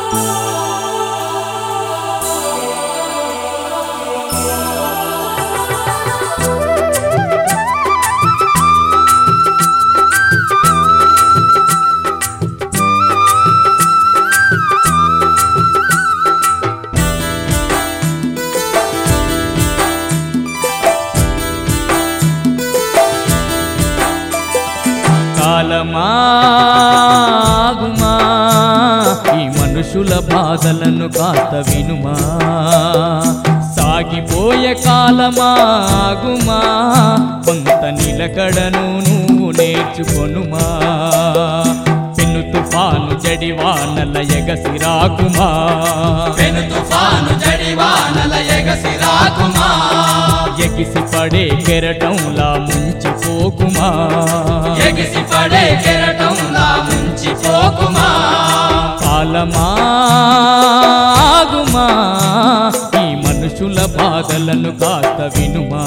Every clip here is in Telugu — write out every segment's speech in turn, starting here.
కాలమాగుమా ఈ మనుషుల బాధలను కాస్త వినుమా సాగిపోయే కాలమాగుమా కొంత నిలకడను నువ్వు నేర్చుకొనుమా పెను తుఫాను జడివానల ఎగసిరాకుమా పెను తుఫాను జడివానల ఎగసి రాకుమా ఎగిసి పడే కెరటంలా ముంచిపోకుమా ఎగిసి పడే కెరటంలా ముంచిపోకుమా కాలమాగుమా ఈ మనుషుల బాధలను కాస్త వినుమా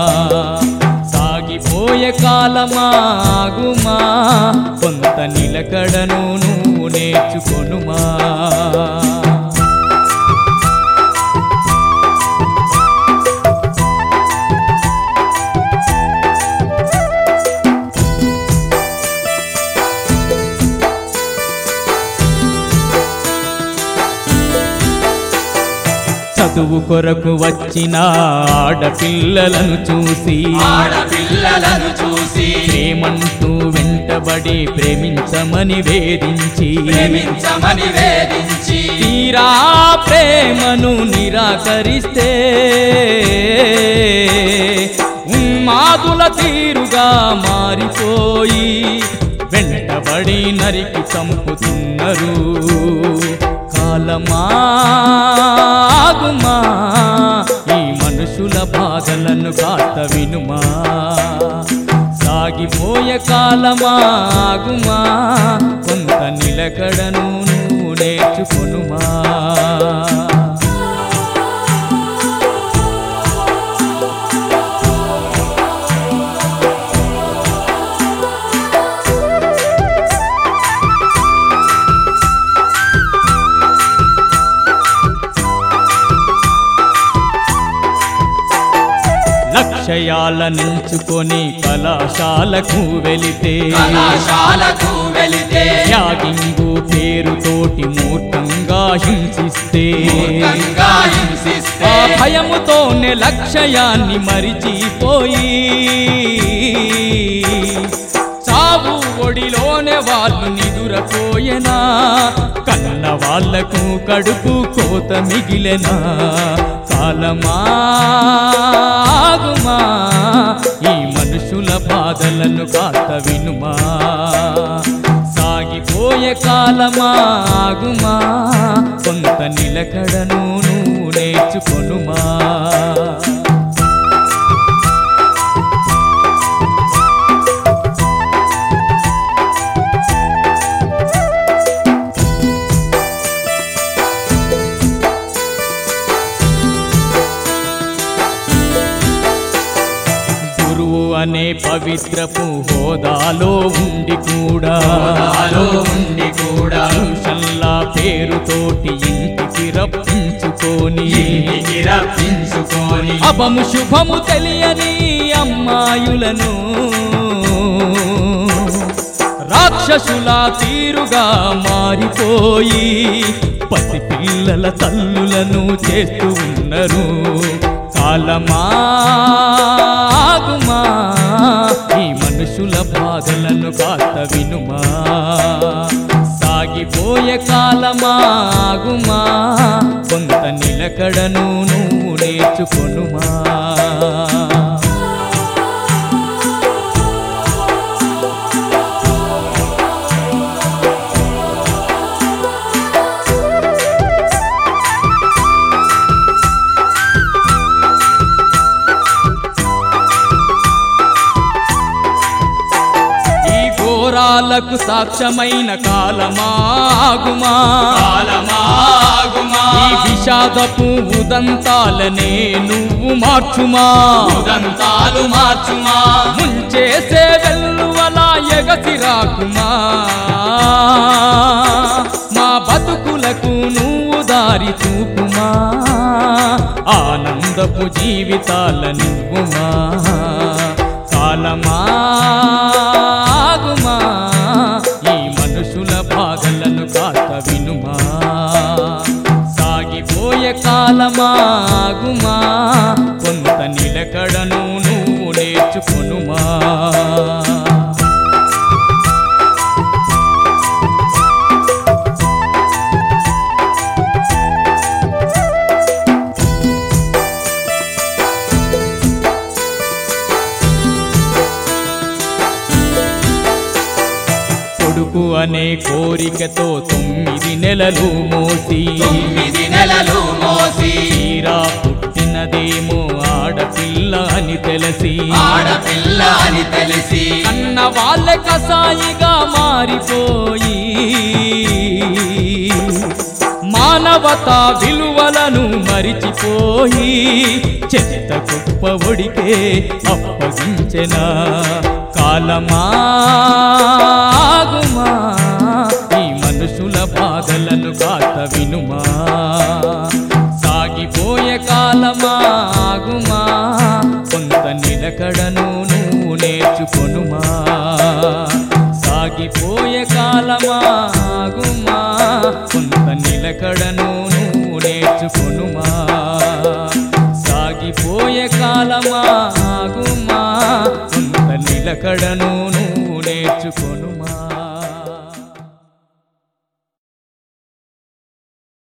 సాగిపోయే కాలమాగుమా కొంత నిలకడను నువ్వు నేర్చుకొనుమా చదువు కొరకు వచ్చిన ఆడపిల్లలను చూసి ఆడపిల్లలను చూసి ప్రేమంటూ వెంటబడి ప్రేమించమని వేధించి ప్రేమించమని వేధించి తీరా ప్రేమను నిరాకరిస్తే ఉన్మాదుల తీరుగా మారిపోయి వెంటబడి నరికి చంపుతున్నారు కాలమాగుమా ఈ మనుషుల బాధలను కాస్త వినుమా సాగిపోయే కాలమాగుమా కొంత నిలకడను నువ్వు నేర్చుకొనుమా లక్ష్యాల నుంచుకొని కళాశాలకు వెళితే కళాశాలకు వెళితే త్యాగింగు పేరుతోటి మూర్ఖంగా హింసిస్తే మూర్ఖంగా హింసిస్తే ఆ భయముతోనే లక్ష్యాన్ని మరిచిపోయి చావు ఒడిలోనే వాళ్ళు నిదురపోయేనా కన్న వాళ్లకు కడుపు కోత మిగిలెనా కాలమాగుమా ఈ మనుషుల బాధలను కాస్త వినుమా సాగిపోయే కాలమాగుమా కొంత నిలకడను నువ్వు నేర్చుకొనుమా గురువు అనే పవిత్రపు హోదాలో ఉండి కూడా హోదాలో ఉండి కూడా ట్యూషన్ల పేరుతోటి ఇంటికి రప్పించుకొని ఇంటికి రప్పించుకొని అభము శుభము తెలియని అమ్మాయులను రాక్షసుల తీరుగా మారిపోయి పసిపిల్లల తల్లులను చేస్తూ ఉన్నారు కాలమాగుమా ఈ మనుషుల బాధలను కాస్త వినుమా సాగిపోయే కాలమాగుమా కొంత నిలకడను నువ్వు నేర్చుకొనుమా ఈ ఘోరాలకు సాక్ష్యమైన కాలమాగుమా కాలమాగుమా ఈ విషాదపు ఉదంతాలనే నువ్వు మార్చుమా ఉదంతాలు మార్చుమా ముంచేసే వెల్లువలా ఎగసి రాకుమా మా బతుకులకు దారి చూపుమా ఆనందపు జీవితాలనివ్వుమా కాలమాగుమా ఈ మనుషుల బాధలను కాక వినుమా సాగిపోయే కాలమాగుమా కొంత నిలకడను నువ్వు నేర్చుకొనుమా కొడుకు అనే కోరికతో తొమ్మిది నెలలు మోసి తొమ్మిది నెలలు మోసి తీరా పుట్టినదేమో ఆడపిల్ల అని తెలిసి ఆడపిల్ల అని తెలిసి కన్న వాళ్ళ కసాయిగా మారిపోయి మానవత విలువలను మరిచిపోయి చెత్త కుప్ప ఒడికే అప్పగించెనా కాలమాగుమా ఈ మనుషుల బాధలను కాత వినుమా సాగిపోయే కాలమాగుమా కొంత నిలకడను నువ్వు నేర్చుకొనుమా సాగిపోయే కాలమాగుమా కొంత నిలకడను నువ్వు నేర్చుకొనుమా సాగిపోయే కాలమాగుమా కొంత నిలకడను